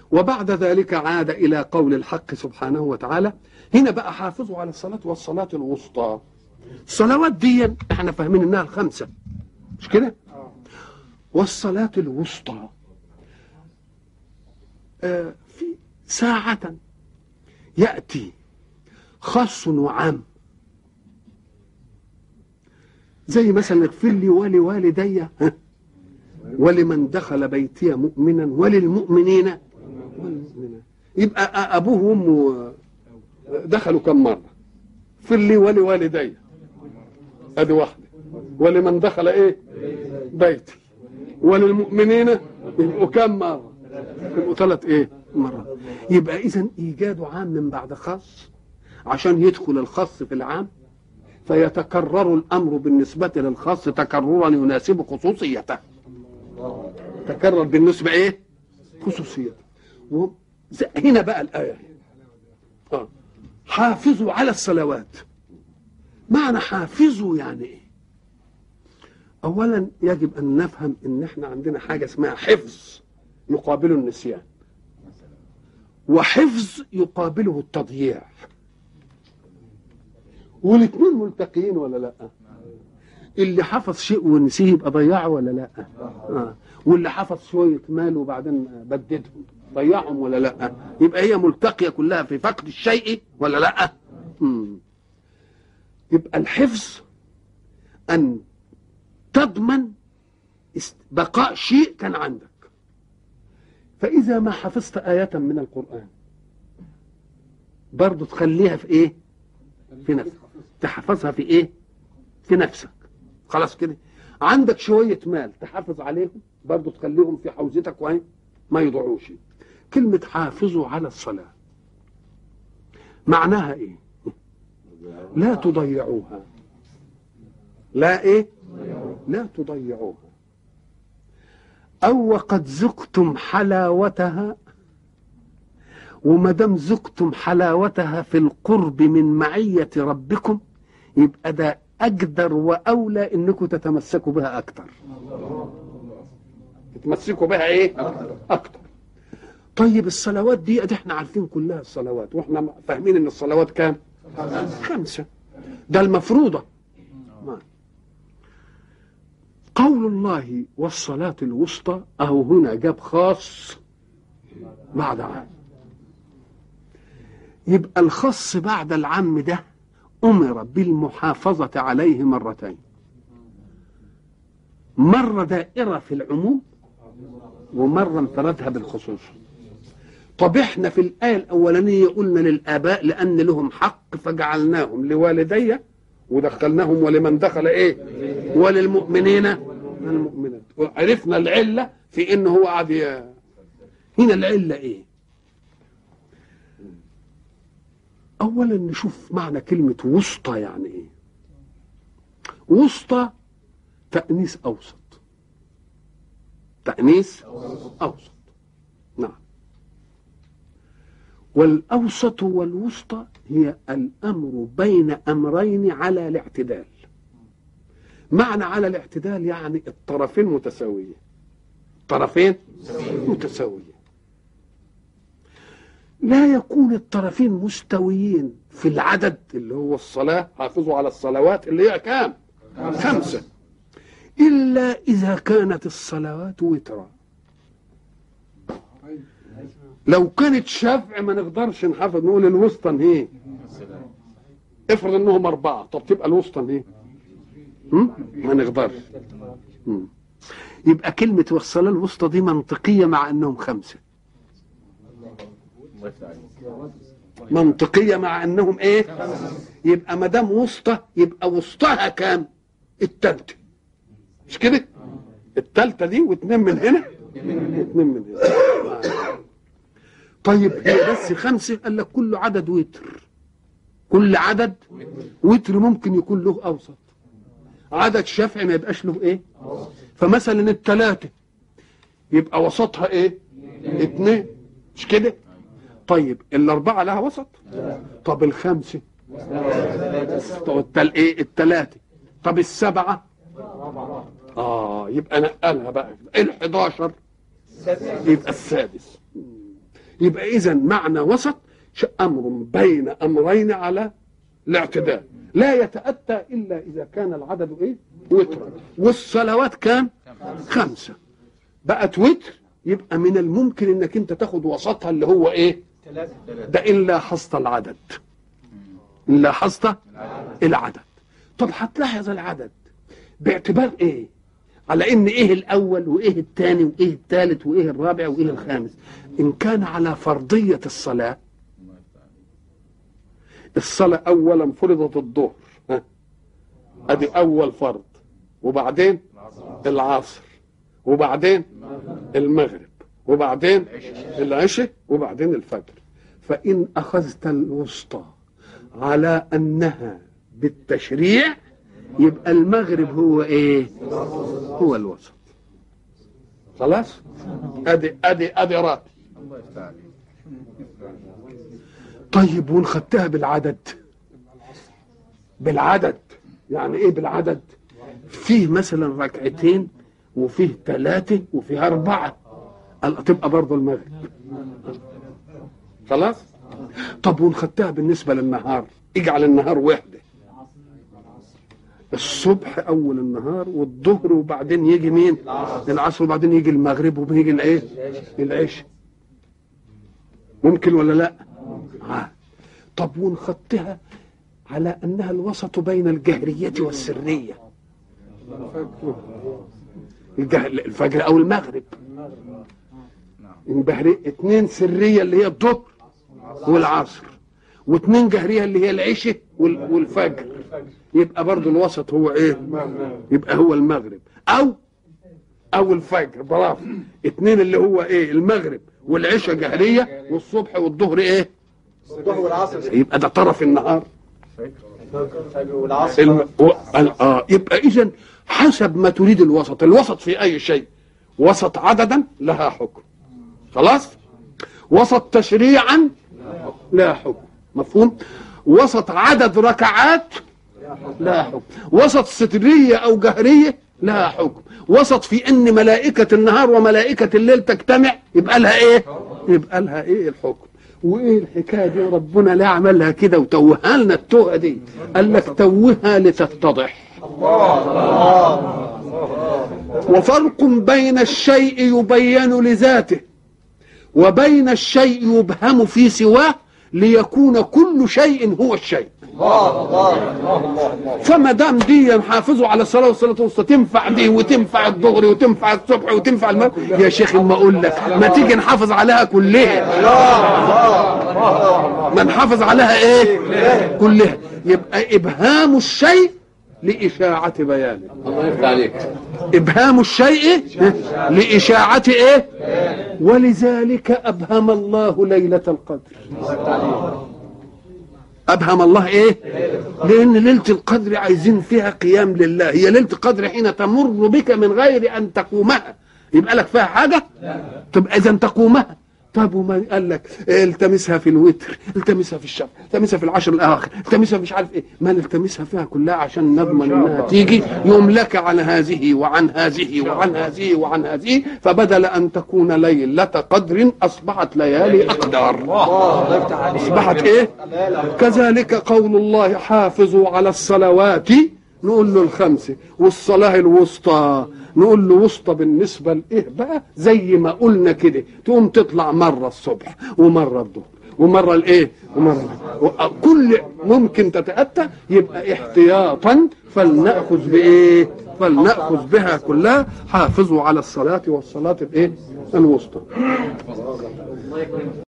وبعد ذلك عاد إلى قول الحق سبحانه وتعالى هنا بقى حافظوا على الصلاة والصلاة الوسطى الصلوات دي احنا فاهمين انها الخمسة مش كده والصلاة الوسطى آه في ساعة يأتي خاص وعام زي مثلا اغفر لي ولوالدي ها؟ ولمن دخل بيتي مؤمنا وللمؤمنين والمؤمنات يبقى أ- ابوه وامه دخلوا كم مره اغفر لي ولوالدي ادي واحده ولمن دخل ايه بيتي وللمؤمنين يبقوا كم مره يبقوا ثلاث ايه مرات يبقى اذا ايجاد عام من بعد خاص عشان يدخل الخاص في العام فيتكرر الامر بالنسبه للخاص تكررا يناسب خصوصيته تكرر بالنسبه ايه خصوصيته و- ز- هنا بقى الايه آه. حافظوا على الصلوات معنى حافظوا يعني ايه اولا يجب ان نفهم ان احنا عندنا حاجه اسمها حفظ يقابله النسيان وحفظ يقابله التضييع والاثنين ملتقيين ولا لا اللي حفظ شيء ونسيه يبقى ضيعه ولا لا آه. واللي حفظ شويه مال وبعدين بددهم ضيعهم ولا لا يبقى هي ملتقيه كلها في فقد الشيء ولا لا مم. يبقى الحفظ ان تضمن است- بقاء شيء كان عندك فاذا ما حفظت ايه من القران برضه تخليها في ايه في نفسك تحفظها في ايه في نفسك خلاص كده عندك شويه مال تحافظ عليهم برضه تخليهم في حوزتك وين ما يضيعوش كلمه حافظوا على الصلاه معناها ايه لا تضيعوها لا ايه لا تضيعوها او وقد ذقتم حلاوتها وما دام ذقتم حلاوتها في القرب من معيه ربكم يبقى ده اجدر واولى انكم تتمسكوا بها اكتر تتمسكوا بها ايه اكتر طيب الصلوات دي ادي احنا عارفين كلها الصلوات واحنا فاهمين ان الصلوات كام خمسه ده المفروضه ما. قول الله والصلاة الوسطى أهو هنا جاب خاص بعد عام يبقى الخاص بعد العام ده أمر بالمحافظة عليه مرتين مرة دائرة في العموم ومرة انفردها بالخصوص طب احنا في الآية الأولانية قلنا للآباء لأن لهم حق فجعلناهم لوالدي ودخلناهم ولمن دخل ايه وللمؤمنين والمؤمنات وعرفنا العلة في ان هو قاعد ي- هنا العلة ايه اولا نشوف معنى كلمة وسطى يعني ايه وسطى تأنيس اوسط تأنيس اوسط نعم والأوسط والوسطى هي الأمر بين أمرين على الاعتدال معنى على الاعتدال يعني الطرفين متساوية طرفين متساوية لا يكون الطرفين مستويين في العدد اللي هو الصلاة حافظوا على الصلوات اللي هي كام خمسة إلا إذا كانت الصلوات وترا لو كانت شفع ما نقدرش نحافظ نقول الوسطى ايه افرض انهم اربعه طب تبقى الوسطى ايه هم؟ ما نقدرش هم. يبقى كلمة والصلاة الوسطى دي منطقية مع انهم خمسة منطقية مع انهم ايه يبقى ما دام وسطى يبقى وسطها كام التالتة مش كده التالتة دي واتنين من هنا واتنين من هنا طيب هي بس خمسة قال لك كل عدد وتر كل عدد وتر ممكن يكون له أوسط عدد شفعي ما يبقاش له إيه فمثلا الثلاثة يبقى وسطها إيه اتنين مش كده طيب الأربعة لها وسط طب الخمسة طب التل إيه الثلاثة طب السبعة آه يبقى نقلها بقى ال 11 يبقى السادس يبقى اذا معنى وسط ش- امر بين امرين على الاعتدال لا يتاتى الا اذا كان العدد ايه وترا والصلوات كام خمسه بقت وتر يبقى من الممكن انك انت تاخد وسطها اللي هو ايه ده ان لاحظت العدد ان لاحظت العدد طب هتلاحظ العدد باعتبار ايه على ان ايه الاول وايه الثاني وايه الثالث وايه الرابع وايه الخامس ان كان على فرضيه الصلاه الصلاه اولا فرضت الظهر ها. ادي اول فرض وبعدين العصر وبعدين المغرب وبعدين العشاء وبعدين الفجر فإن أخذت الوسطى على أنها بالتشريع يبقى المغرب هو إيه هو الوسط خلاص أدي أدي أدي راتب الله يفتح عليك طيب وإن خدتها بالعدد بالعدد يعني إيه بالعدد فيه مثلا ركعتين وفيه ثلاثة وفيه أربعة قال تبقى برضه المغرب خلاص طب وإن خدتها بالنسبة للنهار اجعل النهار وحدة الصبح أول النهار والظهر وبعدين يجي مين العصر وبعدين يجي المغرب وبيجي الإيه العشاء ممكن ولا لا آه. طب وإن خدتها على أنها الوسط بين الجهرية والسرية الجه- الفجر أو المغرب البهري اتنين سرية اللي هي الظهر والعصر واتنين جهرية اللي هي العشاء وال- والفجر يبقى برضو الوسط هو ايه يبقى هو المغرب او او الفجر برافو اتنين اللي هو ايه المغرب والعشاء جهرية والصبح والظهر ايه الظهر والعصر يبقى ده طرف النهار الفجر والعصر الم... و... ال- اه يبقى اذا حسب ما تريد الوسط الوسط في اي شيء وسط عددا لها حكم خلاص وسط تشريعا لا حكم مفهوم وسط عدد ركعات لا حكم وسط سترية او جهرية لها حكم وسط في ان ملائكة النهار وملائكة الليل تجتمع يبقى لها ايه يبقى لها ايه الحكم وايه الحكايه دي ربنا لا عملها كده وتوهها لنا التوهه دي قال لك توهها لتتضح وفرق بين الشيء يبين لذاته وبين الشيء يبهم في سواه ليكون كل شيء هو الشيء فما دام دي حافظوا على الصلاه والصلاه والوسطى تنفع دي وتنفع الظهر وتنفع الصبح وتنفع المغرب يا شيخ ما اقول لك ما تيجي نحافظ عليها كلها ما نحافظ عليها ايه كلها يبقى ابهام الشيء لإشاعة بيانه الله يفتح عليك إبهام الشيء لإشاعة إيه ولذلك أبهم الله ليلة القدر أبهم الله إيه لأن ليلة القدر عايزين فيها قيام لله هي ليلة القدر حين تمر بك من غير أن تقومها يبقى لك فيها حاجة تبقى إذا تقومها طب وما قال لك التمسها في الوتر التمسها في الشهر التمسها في العشر الاواخر التمسها مش عارف ايه ما نلتمسها فيها كلها عشان نضمن انها تيجي يوم لك عن هذه وعن هذه وعن هذه وعن هذه فبدل ان تكون ليله قدر اصبحت ليالي اقدار الله يفتح عليك اصبحت ايه كذلك قول الله حافظوا على الصلوات نقول له الخمسه والصلاه الوسطى نقول له وسطى بالنسبه لايه بقى زي ما قلنا كده تقوم تطلع مره الصبح ومره الظهر ومره الايه ومره كل ممكن تتاتى يبقى احتياطا فلناخذ بايه فلناخذ بها كلها حافظوا على الصلاه والصلاه الايه الوسطى